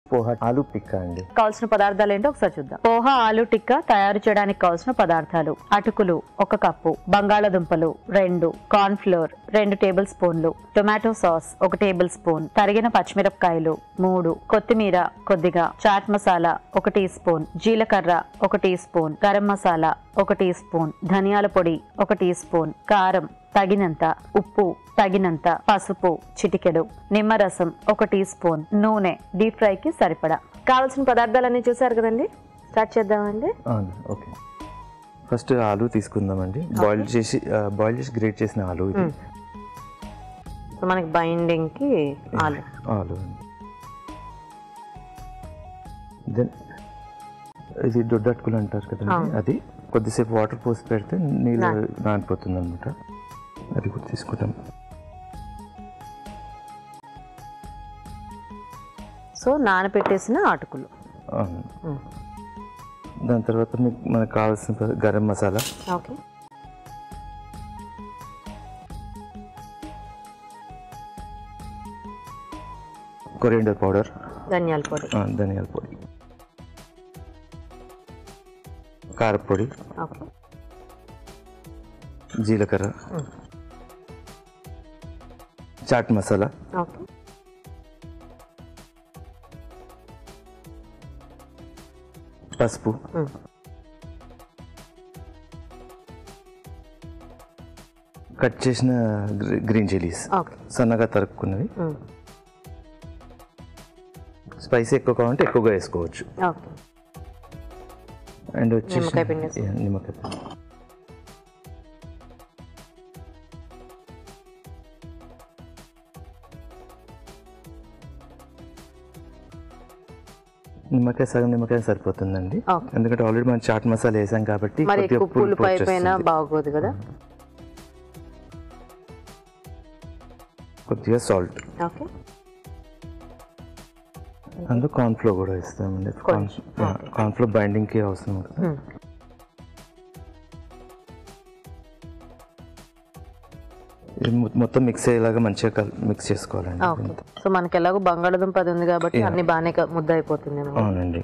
పోహా ఆలు టిక్కా అండి కావాల్సిన పదార్థాలు ఏంటో ఒకసారి చూద్దాం పోహా ఆలు టిక్కా తయారు చేయడానికి కావాల్సిన పదార్థాలు అటుకులు ఒక కప్పు బంగాళదుంపలు రెండు కార్న్ ఫ్లోర్ రెండు టేబుల్ స్పూన్లు టొమాటో సాస్ ఒక టేబుల్ స్పూన్ తరిగిన పచ్చిమిరపకాయలు మూడు కొత్తిమీర కొద్దిగా చాట్ మసాలా ఒక టీ స్పూన్ జీలకర్ర ఒక టీ స్పూన్ గరం మసాలా ఒక టీ స్పూన్ ధనియాల పొడి ఒక టీ స్పూన్ కారం తగినంత ఉప్పు తగినంత పసుపు చిటికెడు నిమ్మరసం ఒక టీ స్పూన్ నూనె డీప్ ఫ్రైకి సరిపడా కావాల్సిన పదార్థాలన్నీ చూసారు కదండి స్టార్ట్ చేద్దామండి అవును ఓకే ఫస్ట్ ఆలు తీసుకుందామండి బాయిల్ చేసి బాయిల్ చేసి గ్రేట్ చేసిన ఆలు ఇది సో మనకి బైండింగ్ కి ఆలు ఆలు దెన్ ఇది దొడ్డట్టుకులు అంటారు కదండి అది కొద్దిసేపు వాటర్ పోసి పెడితే నీళ్ళు నానిపోతుంది అనమాట అది కూడా తీసుకుంటాం సో నానబెట్టేసిన అటుకులు అవును దాని తర్వాత మీకు మనకు కావాల్సిన ప- garam masala okay coriander powder ధనియాల పొడి ధనియాల పొడి కారపొడి ఓకే జీలకర్ర చాట్ మసాలా ఓకే పసుపు కట్ చేసిన గ్రీ- గ్రీన్ చిల్లీస్ ఓకే సన్నగా తరుక్కున్నవి స్పైసీ ఎక్కువ కావాలంటే ఎక్కువగా వేసుకోవచ్చు ఓకే అండ్ వచ్చేసి నిమ్మకాయ పిండి వేసుకో. Yeah, నిమ్మకాయ పిండి నిమ్మకాయ సగం నిమ్మకాయ సరిపోతుందండి Okay. ఎందుకంటే ఆల్రెడీ మనం చాట్ మసాలా వేసాం కాబట్టి మరి కొద్దిగా ఎక్కువ పులుపు పులుపు అయిపోయినా వచ్చేస్తుంది. బాగోదు కదా కొద్దిగా సాల్ట్ ఓకే అందులో కార్న్ఫ్లో కూడా ఇస్తామండి కొంచెం, కార్న్ఫ్లో బైండింగ్కి అవసరం కదా ఇది మొ- మొత్తం మిక్స్ అయ్యేలాగా మంచిగా కల్ మిక్స్ చేసుకోవాలండి ఓకే సో మనకి ఎలాగో బంగాళదుంప అది ఉంది కాబట్టి అన్ని బాగానే క- ముద్ద అయిపోతుంది అన్నమాట. అవునండి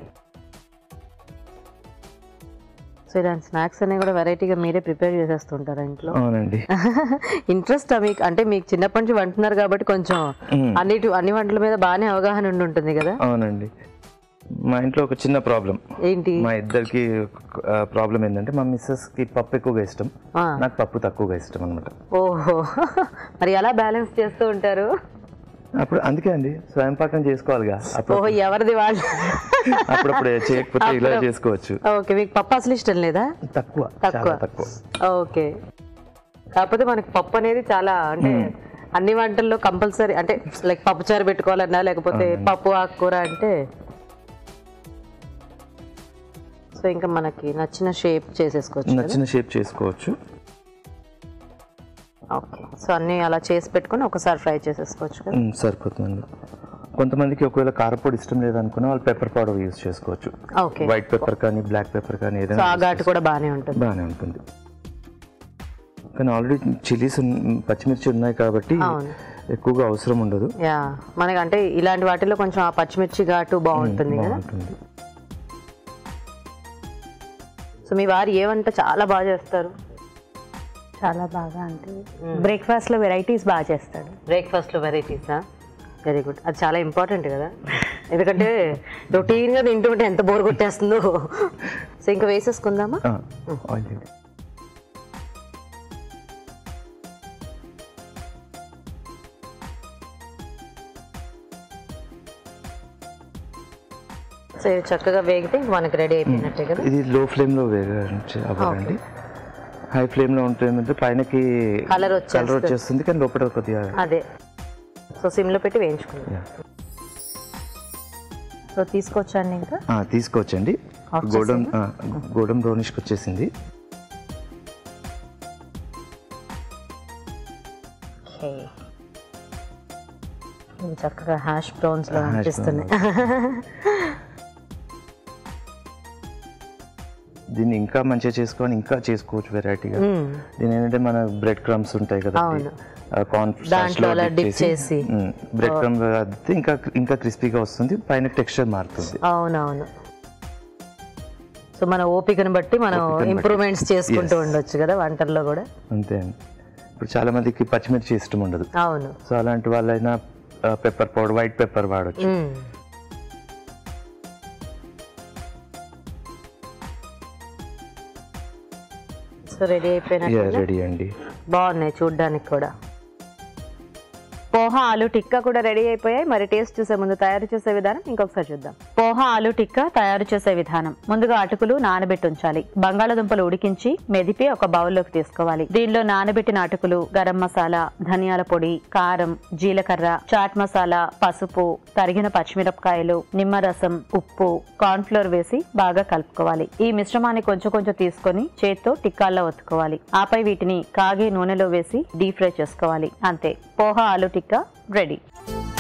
సో ఇలాంటి స్నాక్స్ అన్ని కూడా వెరైటీగా మీరే ప్రిపేర్ చేసేస్తుంటారా ఇంట్లో అవునండి ఇంట్రెస్ట్ మీకు అంటే మీకు చిన్నప్పటి నుంచి వంటున్నారు కాబట్టి కొంచెం అన్నిటి అన్ని వంటల మీద బాగానే అవగాహన ఉండి ఉంటుంది కదా అవునండి మా ఇంట్లో ఒక చిన్న ప్రాబ్లం ఏంటి మా ఇద్దరికి ప్రాబ్లం ఏంటంటే మా మిస్సెస్ కి పప్పు ఎక్కువగా ఇష్టం ఆ. నాకు పప్పు తక్కువగా ఇష్టం అనమాట ఓహో మరి ఎలా బ్యాలెన్స్ చేస్తూ ఉంటారు అప్పుడు అందుకే అండి స్వయం పాకం చేసుకోవాలిగా అప్పుడు ఓహో ఎవరిది వాళ్ళు అప్పుడప్పుడు చేయకపోతే ఇలా చేసుకోవచ్చు ఓకే మీకు పప్పు అసలు ఇష్టం లేదా తక్కువ తక్కువ. చాలా తక్కువ ఓకే కాకపోతే మనకి పప్పు అనేది చాలా అంటే అన్ని వంటల్లో కంపల్సరీ అంటే లైక్ పప్పు చారు పెట్టుకోవాలన్నా లేకపోతే పప్పు ఆకుకూర అంటే సో ఇంకా మనకి నచ్చిన షేప్ చేసేసుకోవచ్చు కదా? నచ్చిన షేప్ చేసుకోవచ్చు ఓకే సో అన్ని అలా చేసి పెట్టుకొని ఒకసారి ఫ్రై చేసేసుకోవచ్చు కదా ఉమ్, సరిపోతుందండి కొంతమందికి ఒకవేళ కారపొడి ఇష్టం లేదనుకున్న వాళ్ళు పెప్పర్ పౌడర్ యూస్ చేసుకోవచ్చు ఓకే వైట్ పెప్పర్ కానీ బ్లాక్ పెప్పర్ కానీ సో ఏదైనా ఆ ఘాటు కూడా బాగానే ఉంటుంది బాగానే ఉంటుంది కానీ ఆల్రెడీ చిల్లీస్ పచ్చిమిర్చి ఉన్నాయి కాబట్టి అవును. ఎక్కువగా అవసరం ఉండదు యా మనకి అంటే ఇలాంటి వాటిలో కొంచెం ఆ పచ్చిమిర్చి ఘాటు బాగుంటుంది కదా బాగుంటుంది సో మీ వారు ఏ వంట చాలా బాగా చేస్తారు చాలా బాగా అంటే బ్రేక్ఫాస్ట్ లో వెరైటీస్ బాగా చేస్తాడు బ్రేక్ఫాస్ట్లో వెరైటీసా వెరీ గుడ్ అది చాలా ఇంపార్టెంట్ కదా ఎందుకంటే రొటీన్గా తింటుంటే ఎంత బోర్ కొట్టేస్తుందో సో ఇంకా వేసేసుకుందామా ఆయిల్ వేడి. సో ఇవి చక్కగా వేగితే ఇంక మనకి రెడీ అయిపోయినట్టే కదా ఇది లో ఫ్లేమ్లో వేగండి అవ్వాలండి హై ఫ్లేమ్లో ఉంటుందంటే పైనకి Colour వచ్చేస్తుంది. కలర్ వచ్చేస్తుంది కానీ లోపల కొద్దిగా అదే సో సిమ్లో పెట్టి వేయించుకుందాం Yeah. సో తీసుకొచ్చండి ఇంకా ఆ, తీసుకోవచ్చండి గోల్డెన్ గోల్డెన్ బ్రౌనిష్కి వచ్చేసింది ఓకే ఇవి చక్కగా హ్యాష్ బ్రౌన్స్ లో Hash అనిపిస్తున్నాయి దీన్ని ఇంకా మంచిగా చేసుకోవాలి ఇంకా చేసుకోవచ్చు వెరైటీగా మ్మ్. దీని ఏంటంటే మన బ్రెడ్ క్రమ్స్ ఉంటాయి కదా అవును. కార్న్ దాంట్లో అలా dip చేసి. బ్రెడ్ క్రమ్ అద్దితే ఇంకా ఇంకా క్రిస్పీగా వస్తుంది పైన టెక్స్చర్ మారుతుంది అవునవును సో మన ఓపికను బట్టి మనం ఓపికను బట్టి. ఇంప్రూవ్మెంట్స్ చేసుకుంటూ Yes. ఉండొచ్చు కదా వంటల్లో కూడా అంతే అండి ఇప్పుడు చాలా మందికి పచ్చిమిర్చి ఇష్టం ఉండదు అవును సో అలాంటి వాళ్ళైనా పెప్పర్ పౌడర్ వైట్ పెప్పర్ వాడచ్చు మ్మ్. సో రెడీ అయిపోయినట్టు రెడీ అండి బాగున్నాయి చూడ్డానికి కూడా పోహా ఆలు టిక్కా కూడా రెడీ అయిపోయాయి మరి టేస్ట్ చూసే ముందు తయారు చేసే విధానం ఇంకొకసారి చూద్దాం పోహా ఆలు టిక్కా తయారు చేసే విధానం ముందుగా అటుకులు నానబెట్టి ఉంచాలి బంగాళదుంపలు ఉడికించి మెదిపి ఒక బౌల్లోకి తీసుకోవాలి దీనిలో నానబెట్టిన అటుకులు గరం మసాలా ధనియాల పొడి కారం జీలకర్ర చాట్ మసాలా పసుపు తరిగిన పచ్చిమిరపకాయలు నిమ్మరసం ఉప్పు కార్న్ఫ్లోర్ వేసి బాగా కలుపుకోవాలి ఈ మిశ్రమాన్ని కొంచెం కొంచెం తీసుకొని చేత్తో టిక్కాల్లో ఒత్తుకోవాలి ఆపై వీటిని కాగే నూనెలో వేసి డీప్ ఫ్రై చేసుకోవాలి అంతే పోహా ఆలు టిక్కా రెడీ